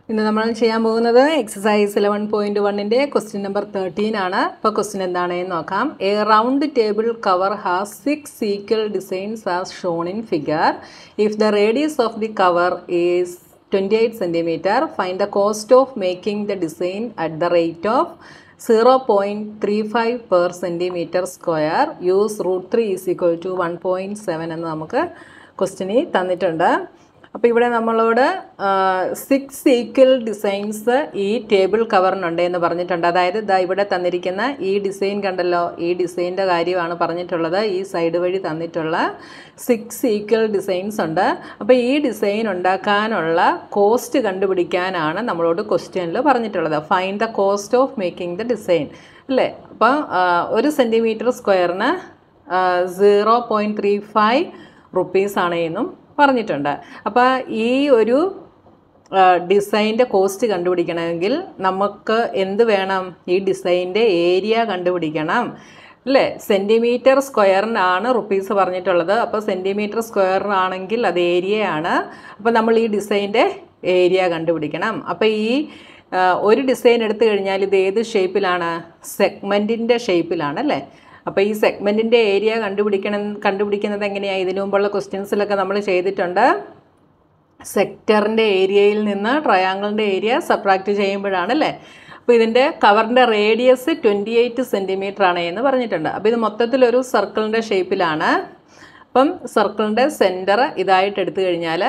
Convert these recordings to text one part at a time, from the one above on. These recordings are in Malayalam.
ഇന്ന് നമ്മൾ ചെയ്യാൻ പോകുന്നത് എക്സസൈസ് ഇലവൻ പോയിന്റ് വണ്ണിൻ്റെ ക്വസ്റ്റ്യൻ നമ്പർ തേർട്ടീൻ ആണ് ഇപ്പോൾ ക്വസ്റ്റ്യൻ എന്താണെന്ന് നോക്കാം a round table cover has six equal designs as shown in figure if the radius of the cover is twenty eight centimetre find the cost of making the design at the rate of zero point three five per centimetre square use root three is equal to one point seven എന്ന് നമുക്ക് ക്വസ്റ്റ്യനിൽ തന്നിട്ടുണ്ട് അപ്പോൾ ഇവിടെ നമ്മളോട് സിക്സ് ഈക്വൽ ഡിസൈൻസ് ഈ ടേബിൾ കവറിനുണ്ട് എന്ന് പറഞ്ഞിട്ടുണ്ട് അതായത് ഇതാ ഇവിടെ തന്നിരിക്കുന്ന ഈ ഡിസൈൻ കണ്ടല്ലോ ഈ ഡിസൈൻ്റെ കാര്യമാണ് പറഞ്ഞിട്ടുള്ളത് ഈ സൈഡ് വഴി തന്നിട്ടുള്ള സിക്സ് ഈക്വൽ ഡിസൈൻസ് ഉണ്ട് അപ്പോൾ ഈ ഡിസൈൻ ഉണ്ടാക്കാനുള്ള കോസ്റ്റ് കണ്ടുപിടിക്കാനാണ് നമ്മളോട് ക്വസ്റ്റ്യനിൽ പറഞ്ഞിട്ടുള്ളത് find the cost of making the design അല്ലേ അപ്പോൾ ഒരു സെൻറ്റിമീറ്റർ സ്ക്വയറിന് zero point three five rupees ആണ് എന്നും പറഞ്ഞിട്ടുണ്ട് അപ്പോൾ ഈ ഒരു ഡിസൈൻ്റെ കോസ്റ്റ് കണ്ടുപിടിക്കണമെങ്കിൽ നമുക്ക് എന്ത് വേണം ഈ ഡിസൈൻ്റെ ഏരിയ കണ്ടുപിടിക്കണം അല്ലേ സെൻറ്റിമീറ്റർ സ്ക്വയറിനാണ് റുപ്പീസ് പറഞ്ഞിട്ടുള്ളത് അപ്പോൾ സെൻറ്റിമീറ്റർ സ്ക്വയറിനാണെങ്കിൽ അത് ഏരിയയാണ് അപ്പോൾ നമ്മൾ ഈ ഡിസൈൻ്റെ ഏരിയ കണ്ടുപിടിക്കണം അപ്പോൾ ഈ ഒരു ഡിസൈൻ എടുത്തു കഴിഞ്ഞാൽ ഇത് ഏത് ഷേപ്പിലാണ് സെഗ്മെൻറ്റിൻ്റെ ഷേപ്പിലാണ് അല്ലേ അപ്പോൾ ഈ സെഗ്മെൻറ്റിൻ്റെ ഏരിയ കണ്ടുപിടിക്കണം കണ്ടുപിടിക്കുന്നത് എങ്ങനെയാണ് ഇതിനു മുമ്പുള്ള ക്വസ്റ്റ്യൻസിലൊക്കെ നമ്മൾ ചെയ്തിട്ടുണ്ട് സെക്ടറിൻ്റെ ഏരിയയിൽ നിന്ന് ട്രയാങ്കിളിൻ്റെ ഏരിയ സബ്ട്രാക്റ്റ് ചെയ്യുമ്പോഴാണ് അല്ലേ അപ്പോൾ ഇതിൻ്റെ കവറിൻ്റെ റേഡിയസ് ട്വൻറ്റി എയ്റ്റ് സെൻറ്റിമീറ്റർ ആണ് എന്ന് പറഞ്ഞിട്ടുണ്ട് അപ്പോൾ ഇത് മൊത്തത്തിലൊരു സർക്കിളിൻ്റെ ഷേപ്പിലാണ് അപ്പം സർക്കിളിൻ്റെ സെൻറ്റർ ഇതായിട്ട് എടുത്തു കഴിഞ്ഞാൽ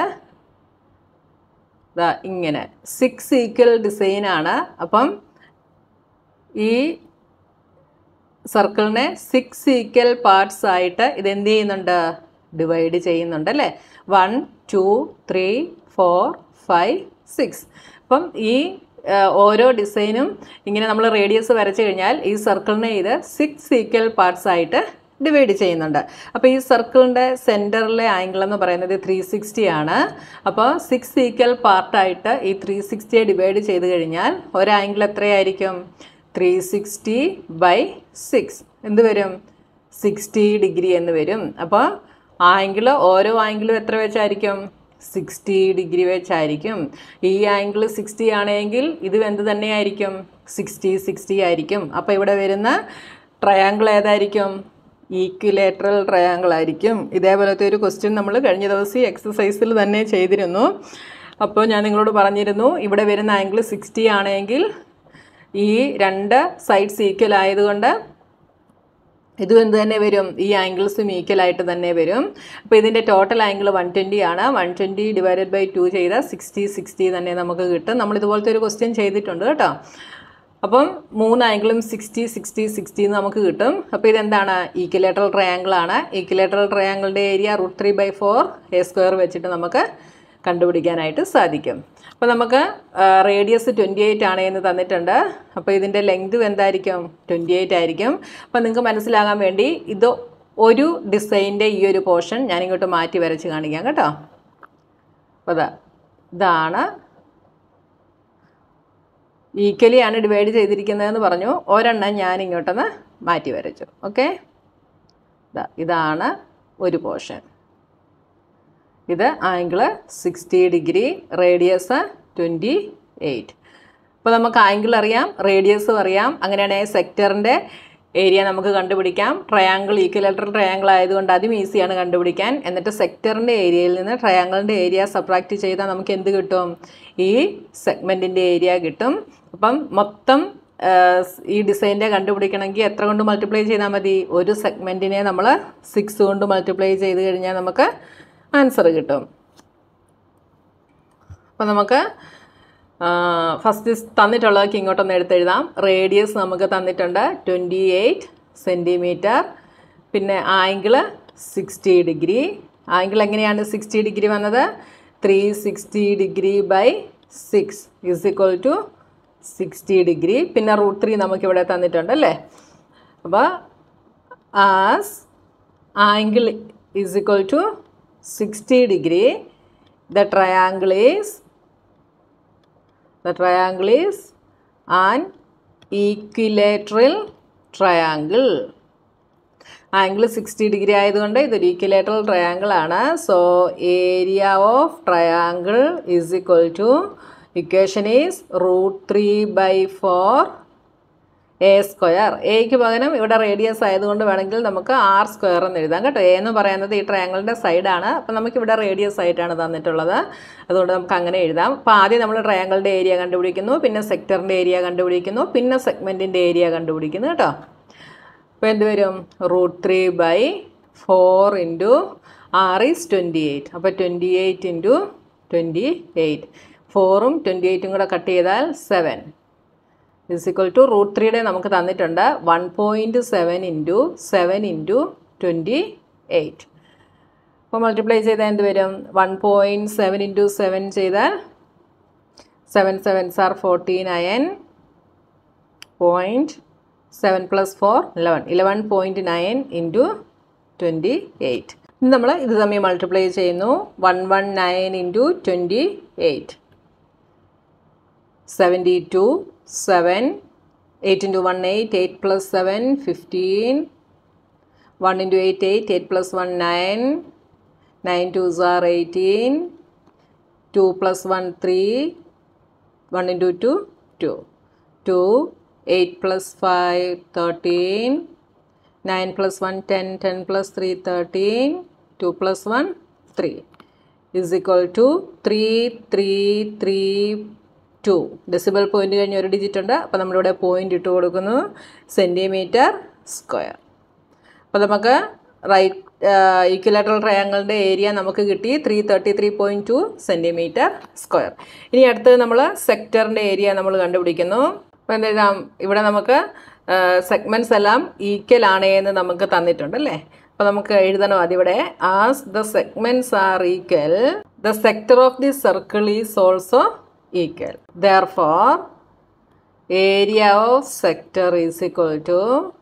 ഇതാ ഇങ്ങനെ സിക്സ് ഈക്വൽ ഡിസൈനാണ് അപ്പം ഈ സർക്കിളിനെ സിക്സ് ഈക്വൽ പാർട്സ് ആയിട്ട് ഇത് എന്ത് ചെയ്യുന്നുണ്ട് ഡിവൈഡ് ചെയ്യുന്നുണ്ട് അല്ലേ one two three four five six അപ്പം ഈ ഓരോ ഡിസൈനും ഇങ്ങനെ നമ്മൾ റേഡിയസ് വരച്ചു കഴിഞ്ഞാൽ ഈ സർക്കിളിനെ ഇത് സിക്സ് ഈക്വൽ പാർട്സ് ആയിട്ട് ഡിവൈഡ് ചെയ്യുന്നുണ്ട് അപ്പോൾ ഈ സർക്കിളിൻ്റെ സെൻറ്ററിലെ ആംഗിൾ എന്ന് പറയുന്നത് ത്രീ സിക്സ്റ്റി ആണ് അപ്പോൾ സിക്സ് ഈക്വൽ പാർട്ടായിട്ട് ഈ ത്രീ സിക്സ്റ്റിയെ ഡിവൈഡ് ചെയ്ത് കഴിഞ്ഞാൽ ഒരു ആംഗിൾ എത്രയായിരിക്കും ത്രീ സിക്സ്റ്റി ബൈ സിക്സ് എന്ത് വരും സിക്സ്റ്റി ഡിഗ്രി എന്ന് വരും അപ്പോൾ ആംഗിൾ ഓരോ ആംഗിളും എത്ര വെച്ചായിരിക്കും സിക്സ്റ്റി ഡിഗ്രി വെച്ചായിരിക്കും ഈ ആംഗിൾ സിക്സ്റ്റി ആണെങ്കിൽ ഇത് എന്ത് തന്നെയായിരിക്കും സിക്സ്റ്റി സിക്സ്റ്റി ആയിരിക്കും അപ്പോൾ ഇവിടെ വരുന്ന ട്രയാങ്കിൾ ഏതായിരിക്കും ഈക്വിലേറ്ററൽ ട്രയാങ്കിൾ ആയിരിക്കും ഇതേപോലത്തെ ഒരു ക്വസ്റ്റ്യൻ നമ്മൾ കഴിഞ്ഞ ദിവസം ഈ എക്സസൈസിൽ തന്നെ ചെയ്തിരുന്നു അപ്പോൾ ഞാൻ നിങ്ങളോട് പറഞ്ഞിരുന്നു ഇവിടെ വരുന്ന ആംഗിൾ സിക്സ്റ്റി ആണെങ്കിൽ ഈ രണ്ട് സൈഡ്സ് ഈക്വൽ ആയതുകൊണ്ട് ഇതും എന്ത് തന്നെ വരും ഈ ആംഗിൾസും ഈക്വൽ ആയിട്ട് തന്നെ വരും അപ്പോൾ ഇതിൻ്റെ ടോട്ടൽ ആംഗിൾ വൺ ട്വൻറ്റി ആണ് one twenty divided by two ചെയ്താൽ സിക്സ്റ്റി സിക്സ്റ്റി തന്നെ നമുക്ക് കിട്ടും നമ്മൾ ഇതുപോലത്തെ ഒരു ക്വസ്റ്റ്യൻ ചെയ്തിട്ടുണ്ട് കേട്ടോ അപ്പം മൂന്ന് ആംഗിളും സിക്സ്റ്റി സിക്സ്റ്റി സിക്സ്റ്റി എന്ന് നമുക്ക് കിട്ടും അപ്പോൾ ഇതെന്താണ് ഈക്വലേറ്ററൽ ട്രയാങ്കിൾ ആണ് ഈക്വലേറ്ററൽ ട്രയാങ്കിളിൻ്റെ area root three by four a square വെച്ചിട്ട് നമുക്ക് കണ്ടുപിടിക്കാനായിട്ട് സാധിക്കും അപ്പോൾ നമുക്ക് റേഡിയസ് ട്വൻറ്റി എയ്റ്റ് ആണ് എന്ന് തന്നിട്ടുണ്ട് അപ്പോൾ ഇതിൻ്റെ ലെങ്ത് എന്തായിരിക്കും ട്വൻറ്റി എയ്റ്റ് ആയിരിക്കും അപ്പോൾ നിങ്ങൾക്ക് മനസ്സിലാകാൻ വേണ്ടി ഇത് ഒരു ഡിസൈൻ്റെ ഈ ഒരു പോർഷൻ ഞാനിങ്ങോട്ട് മാറ്റി വരച്ച് കാണിക്കാം കേട്ടോ അപ്പോൾ അതാ ഇതാണ് ഈക്വലിയാണ് ഡിവൈഡ് ചെയ്തിരിക്കുന്നതെന്ന് പറഞ്ഞു ഒരെണ്ണം ഞാൻ ഇങ്ങോട്ടൊന്ന് മാറ്റി വരച്ചു ഓക്കെ ഇതാണ് ഒരു പോർഷൻ ഇത് angle sixty degree radius twenty eight അപ്പോൾ നമുക്ക് ആംഗിൾ അറിയാം റേഡിയസും അറിയാം അങ്ങനെയാണെങ്കിൽ സെക്ടറിൻ്റെ ഏരിയ നമുക്ക് കണ്ടുപിടിക്കാം ട്രയാങ്കിൾ ഈക്വലേറ്റർ ട്രയാങ്കിൾ ആയതുകൊണ്ട് അതും ഈസിയാണ് കണ്ടുപിടിക്കാൻ എന്നിട്ട് സെക്ടറിൻ്റെ ഏരിയയിൽ നിന്ന് ട്രയാങ്കിളിൻ്റെ ഏരിയ സബ്ട്രാക്റ്റ് ചെയ്താൽ നമുക്ക് എന്ത് കിട്ടും ഈ സെഗ്മെൻറ്റിൻ്റെ ഏരിയ കിട്ടും അപ്പം മൊത്തം ഈ ഡിസൈൻ്റെ കണ്ടുപിടിക്കണമെങ്കിൽ എത്ര കൊണ്ട് മൾട്ടിപ്ലൈ ചെയ്താൽ മതി ഒരു സെഗ്മെൻറ്റിനെ നമ്മൾ സിക്സ് കൊണ്ട് മൾട്ടിപ്ലൈ ചെയ്ത് കഴിഞ്ഞാൽ നമുക്ക് ആൻസർ കിട്ടും അപ്പോൾ നമുക്ക് ഫസ്റ്റ് തന്നിട്ടുള്ളതൊക്കെ ഇങ്ങോട്ടൊന്ന് എടുത്തെഴുതാം റേഡിയസ് നമുക്ക് തന്നിട്ടുണ്ട് ട്വൻറ്റി എയ്റ്റ് സെൻറ്റിമീറ്റർ പിന്നെ ആംഗിള് സിക്സ്റ്റി ഡിഗ്രി ആംഗിൾ എങ്ങനെയാണ് സിക്സ്റ്റി ഡിഗ്രി വന്നത് three sixty degree by six is equal to sixty degree പിന്നെ റൂട്ട് ത്രീ നമുക്കിവിടെ തന്നിട്ടുണ്ട് അല്ലേ അപ്പോൾ as angle is equal to 60 degree the triangle is the triangle is an equilateral triangle angle sixty degree ആയതുകൊണ്ട് ഇതൊരു ഈക്വലേറ്ററൽ ട്രയാങ്കിൾ ആണ് so area of triangle is equal to equation is root three by four a square എക്ക് പകരം ഇവിടെ റേഡിയസ് ആയതുകൊണ്ട് വേണമെങ്കിൽ നമുക്ക് ആർ സ്ക്വയർ എന്ന് എഴുതാം കേട്ടോ എ എന്ന് പറയുന്നത് ഈ ട്രയാങ്കിളിൻ്റെ സൈഡാണ് അപ്പോൾ നമുക്ക് ഇവിടെ റേഡിയസ് ആയിട്ടാണ് തന്നിട്ടുള്ളത് അതുകൊണ്ട് നമുക്ക് അങ്ങനെ എഴുതാം അപ്പോൾ ആദ്യം നമ്മൾ ട്രയാങ്കിളിൻ്റെ ഏരിയ കണ്ടുപിടിക്കുന്നു പിന്നെ സെക്ടറിൻ്റെ ഏരിയ കണ്ടുപിടിക്കുന്നു പിന്നെ സെഗ്മെൻറ്റിൻ്റെ ഏരിയ കണ്ടുപിടിക്കുന്നു കേട്ടോ അപ്പോൾ എന്ത് വരും root three by four into r is twenty eight അപ്പോൾ twenty eight into twenty eight ഫോറും ട്വൻറ്റി എയ്റ്റും കൂടെ കട്ട് ചെയ്താൽ seven is equal to root ത്രീയുടെ നമുക്ക് തന്നിട്ടുണ്ട് one point seven into seven into twenty eight അപ്പോൾ മൾട്ടിപ്ലൈ ചെയ്താൽ എന്ത് വരും one point seven into seven ചെയ്താൽ സെവൻ സെവൻ സാർ forty nine point seven plus four eleven eleven point nine into twenty eight ഇനി നമ്മൾ ഇത് തമ്മിൽ മൾട്ടിപ്ലൈ ചെയ്യുന്നു one one nine into twenty eight seventy two seven eight into one eight eight plus seven fifteen one into eight eight eight plus one nine nine two സാർ eighteen two plus one three one into two two two eight plus five thirteen nine plus one ten ten plus three thirteen two plus one three is equal to three three three two decimal point കഴിഞ്ഞ് ഒരു ഡിജിറ്റ് ഉണ്ട് അപ്പോൾ നമ്മളിവിടെ പോയിന്റ് ഇട്ട് കൊടുക്കുന്നു സെൻറ്റിമീറ്റർ സ്ക്വയർ അപ്പോൾ നമുക്ക് റൈറ്റ് ഈക്വലാറ്ററൽ ട്രയാങ്കിളിൻ്റെ ഏരിയ നമുക്ക് കിട്ടി three thirty three point two centimetre square ഇനി അടുത്തത് നമ്മൾ സെക്ടറിൻ്റെ ഏരിയ നമ്മൾ കണ്ടുപിടിക്കുന്നു അപ്പോൾ എന്ത് എഴുതാം ഇവിടെ നമുക്ക് സെഗ്മെൻറ്റ്സ് എല്ലാം ഈക്വൽ ആണ് എന്ന് നമുക്ക് തന്നിട്ടുണ്ട് അല്ലേ അപ്പോൾ നമുക്ക് എഴുതണം അതിവിടെ as the segments are equal the sector of the circle is also equal therefore area of sector is equal to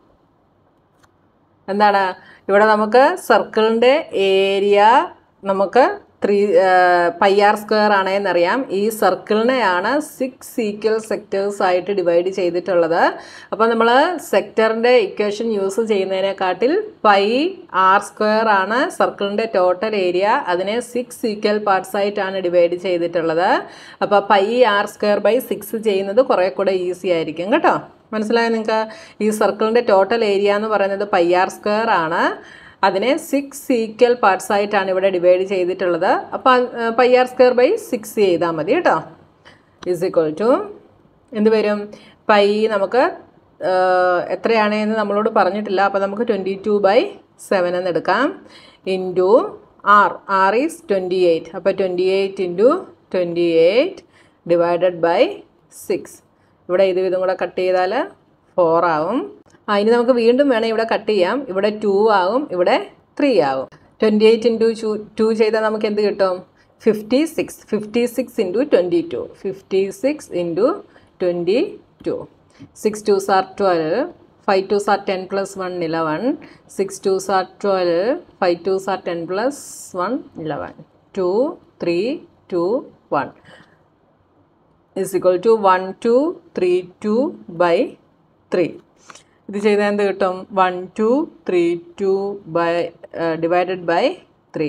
എന്താണ് ഇവിടെ നമുക്ക് സർക്കിളിൻ്റെ ഏരിയ നമുക്ക് ത്രീ പൈ ആർ സ്ക്വയർ ആണെന്നറിയാം ഈ സർക്കിളിനെയാണ് സിക്സ് ഈക്വൽ സെക്ടേഴ്സ് ആയിട്ട് ഡിവൈഡ് ചെയ്തിട്ടുള്ളത് അപ്പോൾ നമ്മൾ സെക്ടറിൻ്റെ ഇക്വേഷൻ യൂസ് ചെയ്യുന്നതിനെക്കാട്ടിൽ പൈ ആർ സ്ക്വയർ ആണ് സർക്കിളിൻ്റെ ടോട്ടൽ ഏരിയ അതിനെ സിക്സ് ഈക്വൽ പാർട്സ് ആയിട്ടാണ് ഡിവൈഡ് ചെയ്തിട്ടുള്ളത് അപ്പോൾ pi r square by six ചെയ്യുന്നത് കുറേ കൂടെ ഈസി ആയിരിക്കും കേട്ടോ മനസ്സിലായോ നിങ്ങൾക്ക് ഈ സർക്കിളിൻ്റെ ടോട്ടൽ ഏരിയ എന്ന് പറയുന്നത് പൈ ആർ സ്ക്വയർ ആണ് അതിനെ സിക്സ് ഈക്വൽ പാർട്സ് ആയിട്ടാണ് ഇവിടെ ഡിവൈഡ് ചെയ്തിട്ടുള്ളത് അപ്പോൾ pi r square by six ചെയ്താൽ മതി കേട്ടോ ഇസ് ഈക്വൽ ടു എന്ത് വരും പൈ നമുക്ക് എത്രയാണ് എന്ന് നമ്മളോട് പറഞ്ഞിട്ടില്ല അപ്പോൾ നമുക്ക് ട്വൻറ്റി ടു ബൈ സെവൻ എന്ന് എടുക്കാം into r r is twenty eight അപ്പോൾ twenty eight into twenty eight divided by six ഇവിടെ ഇത് ഇതും കൂടെ കട്ട് ചെയ്താൽ ഫോർ ആവും ആ ഇനി നമുക്ക് വീണ്ടും വേണം ഇവിടെ കട്ട് ചെയ്യാം ഇവിടെ ടു ആകും ഇവിടെ ത്രീ ആകും twenty eight into two two ചെയ്താൽ നമുക്ക് എന്ത് കിട്ടും fifty six fifty six into twenty two fifty six into twenty two six two സാർ ട്വൽവ് ഫൈവ് ടു സാർ ten plus one eleven six two സാർ ട്വൽവ് ഫൈവ് ടു സാർ ten plus one eleven two three two one is equal to one two three two by three ഇത് ചെയ്താൽ എന്ത് കിട്ടും one two three two by divided by three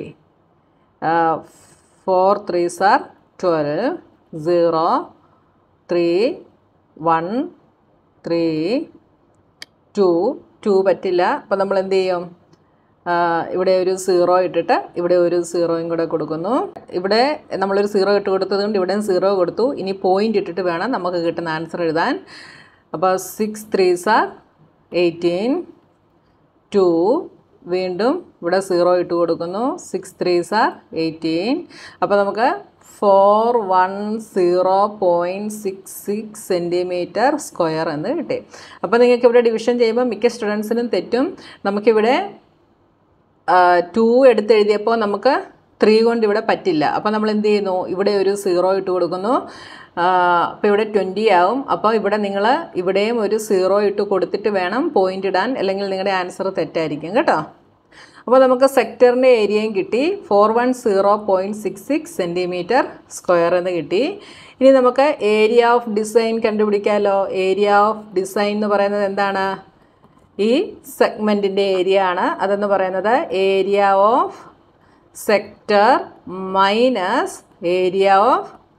four three സാർ twelve zero three one three two two പറ്റില്ല അപ്പോൾ നമ്മൾ എന്ത് ചെയ്യും ഇവിടെ ഒരു സീറോ ഇട്ടിട്ട് ഇവിടെ ഒരു സീറോയും കൂടെ കൊടുക്കുന്നു ഇവിടെ നമ്മളൊരു സീറോ ഇട്ട് കൊടുത്തത് കൊണ്ട് ഇവിടെയും സീറോ കൊടുത്തു ഇനി പോയിൻ്റ് ഇട്ടിട്ട് വേണം നമുക്ക് കിട്ടുന്ന ആൻസർ എഴുതാൻ അപ്പോൾ സിക്സ് ത്രീ സാർ എയ്റ്റീൻ ടു വീണ്ടും ഇവിടെ സീറോ ഇട്ട് കൊടുക്കുന്നു സിക്സ് ത്രീ സാർ എയ്റ്റീൻ അപ്പോൾ നമുക്ക് four one zero point six six centimetre square എന്ന് കിട്ടി അപ്പോൾ നിങ്ങൾക്ക് ഇവിടെ ഡിവിഷൻ ചെയ്യുമ്പോൾ മിക്ക സ്റ്റുഡൻസിനും തെറ്റും നമുക്കിവിടെ ടു എടുത്തെഴുതിയപ്പോൾ നമുക്ക് ത്രീ കൊണ്ട് ഇവിടെ പറ്റില്ല അപ്പോൾ നമ്മൾ എന്ത് ചെയ്യുന്നു ഇവിടെ ഒരു സീറോ ഇട്ട് കൊടുക്കുന്നു അപ്പോൾ ഇവിടെ ട്വൻറ്റി ആവും അപ്പോൾ ഇവിടെ നിങ്ങൾ ഇവിടെയും ഒരു സീറോ ഇട്ട് കൊടുത്തിട്ട് വേണം പോയിൻ്റ് ഇടാൻ അല്ലെങ്കിൽ നിങ്ങളുടെ ആൻസർ തെറ്റായിരിക്കും കേട്ടോ അപ്പോൾ നമുക്ക് സെക്ടറിൻ്റെ ഏരിയയും കിട്ടി four one zero point six six centimetre square എന്ന് കിട്ടി ഇനി നമുക്ക് ഏരിയ ഓഫ് ഡിസൈൻ കണ്ടുപിടിക്കാമല്ലോ ഏരിയ ഓഫ് ഡിസൈൻ എന്ന് പറയുന്നത് എന്താണ് ഈ സെഗ്മെൻറ്റിൻ്റെ ഏരിയ ആണ് അതെന്ന് പറയുന്നത് area of sector minus area of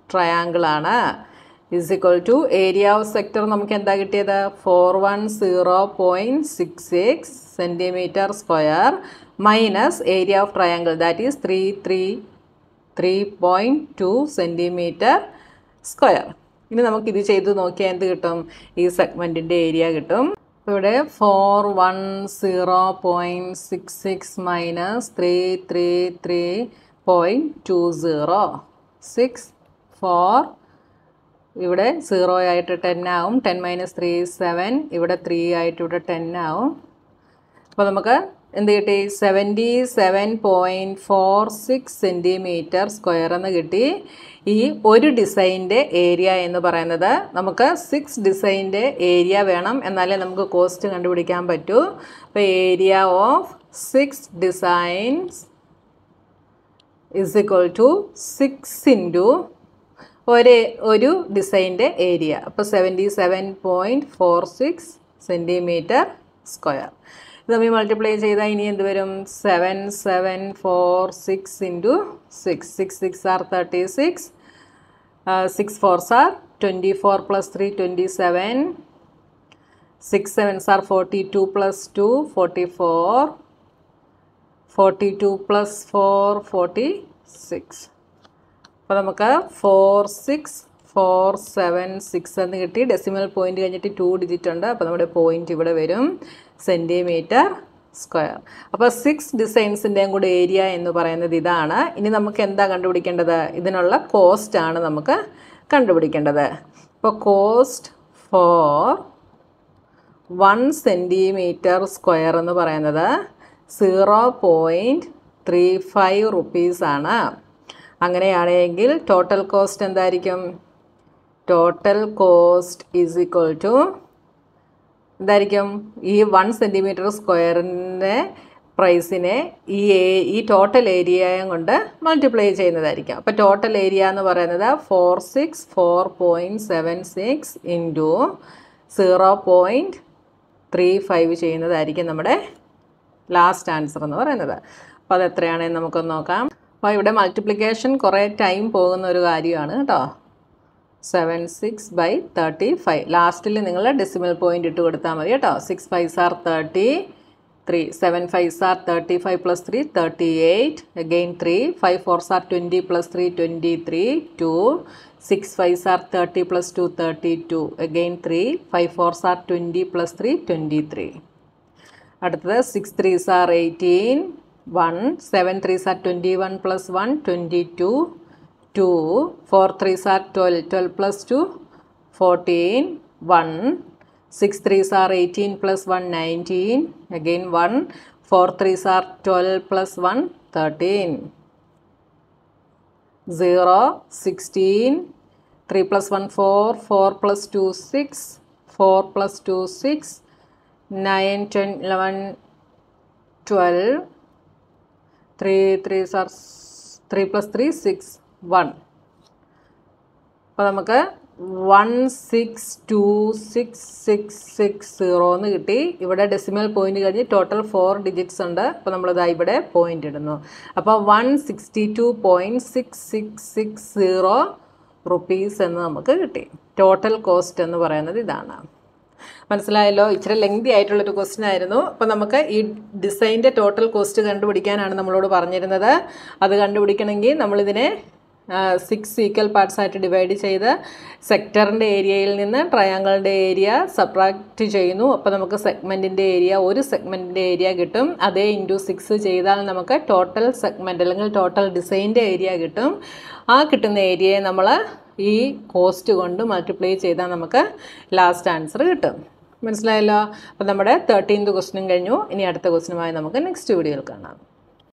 triangle ആണ് is equal to area of sector നമുക്ക് എന്താ കിട്ടിയത് four one zero point six six centimetre square minus area of triangle that is three three three point two centimetre square ഇനി നമുക്ക് ഇത് ചെയ്ത് നോക്കിയാൽ എന്ത് കിട്ടും ഈ സെഗ്മെൻറ്റിൻ്റെ ഏരിയ കിട്ടും ഇവിടെ four one zero point six six minus three three three point two zero six four ഇവിടെ സീറോ ആയിട്ട് ടെൻ ആവും ടെൻ മൈനസ് ത്രീ സെവൻ ഇവിടെ ത്രീ ആയിട്ട് ഇവിടെ ടെൻ ആവും അപ്പോൾ നമുക്ക് എന്ത് കിട്ടി seventy seven point four six centimetre square എന്ന് കിട്ടി ഈ ഒരു ഡിസൈൻ്റെ ഏരിയ എന്ന് പറയുന്നത് നമുക്ക് സിക്സ് ഡിസൈൻ്റെ ഏരിയ വേണം എന്നാലേ നമുക്ക് കോസ്റ്റ് കണ്ടുപിടിക്കാൻ പറ്റൂ അപ്പോൾ area of six designs is equal to six into ഒരേ ഒരു ഡിസൈൻ്റെ ഏരിയ അപ്പോൾ seventy seven point four six centimetre square ഇത് തമ്മിൽ മൾട്ടിപ്ലൈ ചെയ്താൽ ഇനി എന്ത് വരും seven seven four six into six six six are thirty six six fours are twenty four plus three twenty seven six sevens are forty two plus two forty four forty two plus four forty six അപ്പോൾ നമുക്ക് four six four seven six എന്ന് കിട്ടി ഡെസിമൽ പോയിന്റ് കഴിഞ്ഞിട്ട് ടു ഡിജിറ്റ് ഉണ്ട് അപ്പോൾ നമ്മുടെ പോയിന്റ് ഇവിടെ വരും സെൻറ്റിമീറ്റർ സ്ക്വയർ അപ്പോൾ സിക്സ് ഡിസൈൻസിൻ്റെയും കൂടെ ഏരിയ എന്ന് പറയുന്നത് ഇതാണ് ഇനി നമുക്ക് എന്താ കണ്ടുപിടിക്കേണ്ടത് ഇതിനുള്ള കോസ്റ്റ് ആണ് നമുക്ക് കണ്ടുപിടിക്കേണ്ടത് അപ്പോൾ cost for one centimetre square എന്ന് പറയുന്നത് സീറോ പോയിൻറ്റ് ത്രീ ഫൈവ് റുപ്പീസാണ് അങ്ങനെയാണെങ്കിൽ ടോട്ടൽ കോസ്റ്റ് എന്തായിരിക്കും total cost is equal to എന്തായിരിക്കും ഈ വൺ സെൻറ്റിമീറ്റർ സ്ക്വയറിൻ്റെ പ്രൈസിനെ ഈ ഈ ടോട്ടൽ ഏരിയയും കൊണ്ട് മൾട്ടിപ്ലൈ ചെയ്യുന്നതായിരിക്കും അപ്പോൾ ടോട്ടൽ ഏരിയ എന്ന് പറയുന്നത് four six four point seven six into zero point three five ചെയ്യുന്നതായിരിക്കും നമ്മുടെ ലാസ്റ്റ് ആൻസർ എന്ന് പറയുന്നത് അപ്പോൾ അത് എത്രയാണെന്ന് നമുക്കൊന്ന് നോക്കാം അപ്പോൾ ഇവിടെ മൾട്ടിപ്ലിക്കേഷൻ കുറേ ടൈം പോകുന്ന ഒരു കാര്യമാണ് കേട്ടോ seven six by thirty five ലാസ്റ്റിൽ നിങ്ങൾ ഡെസിമൽ പോയിന്റ് ഇട്ട് കൊടുത്താൽ മതി കേട്ടോ six five are thirty three seven five are thirty five plus three thirty eight again three five fours are twenty plus three twenty three two six five are thirty plus two thirty two again three five fours are twenty plus three twenty three അടുത്തത് six threes are eighteen one seven threes are twenty one plus one twenty two two four threes are twelve twelve plus two fourteen one six threes are eighteen plus one nineteen again one four threes are twelve plus one thirteen zero sixteen three plus one four four plus two six four plus two six nine ten eleven twelve three three sir three plus three six one അപ്പോൾ നമുക്ക് one six two six six six zero എന്ന് കിട്ടി ഇവിടെ ഡെസിമൽ പോയിന്റ് കഴിഞ്ഞ് ടോട്ടൽ ഫോർ ഡിജിറ്റ്സ് ഉണ്ട് അപ്പോൾ നമ്മളിതാ ഇവിടെ പോയിന്റ് ഇടുന്നു അപ്പോൾ one sixty two point six six six zero rupees എന്ന് നമുക്ക് കിട്ടി ടോട്ടൽ കോസ്റ്റ് എന്ന് പറയുന്നത് ഇതാണ് മനസ്സിലായല്ലോ ഇച്ചിരി ലെങ്തി ആയിട്ടുള്ളൊരു ക്വസ്റ്റ്യൻ ആയിരുന്നു അപ്പോൾ നമുക്ക് ഈ ഡിസൈൻ്റെ ടോട്ടൽ കോസ്റ്റ് കണ്ടുപിടിക്കാനാണ് നമ്മളോട് പറഞ്ഞിരുന്നത് അത് കണ്ടുപിടിക്കണമെങ്കിൽ നമ്മളിതിനെ സിക്സ് ഈക്വൽ പാർട്സ് ആയിട്ട് ഡിവൈഡ് ചെയ്ത് സെക്ടറിൻ്റെ ഏരിയയിൽ നിന്ന് ട്രയാങ്കിളിൻ്റെ ഏരിയ സബ്ട്രാക്റ്റ് ചെയ്യുന്നു അപ്പോൾ നമുക്ക് സെഗ്മെൻറ്റിൻ്റെ ഏരിയ ഒരു സെഗ്മെൻറ്റിൻ്റെ ഏരിയ കിട്ടും അതേ ഇൻറ്റു സിക്സ് ചെയ്താൽ നമുക്ക് ടോട്ടൽ സെഗ്മെൻറ്റ് അല്ലെങ്കിൽ ടോട്ടൽ ഡിസൈൻ്റെ ഏരിയ കിട്ടും ആ കിട്ടുന്ന ഏരിയയെ നമ്മൾ ഈ കോസ്റ്റ് കൊണ്ട് മൾട്ടിപ്ലൈ ചെയ്താൽ നമുക്ക് ലാസ്റ്റ് ആൻസർ കിട്ടും മനസ്സിലായല്ലോ അപ്പോൾ നമ്മുടെ തേർട്ടീൻത് ക്വസ്റ്റിനും കഴിഞ്ഞു ഇനി അടുത്ത ക്വസ്റ്റിനുമായി നമുക്ക് നെക്സ്റ്റ് വീഡിയോയിൽ കാണാം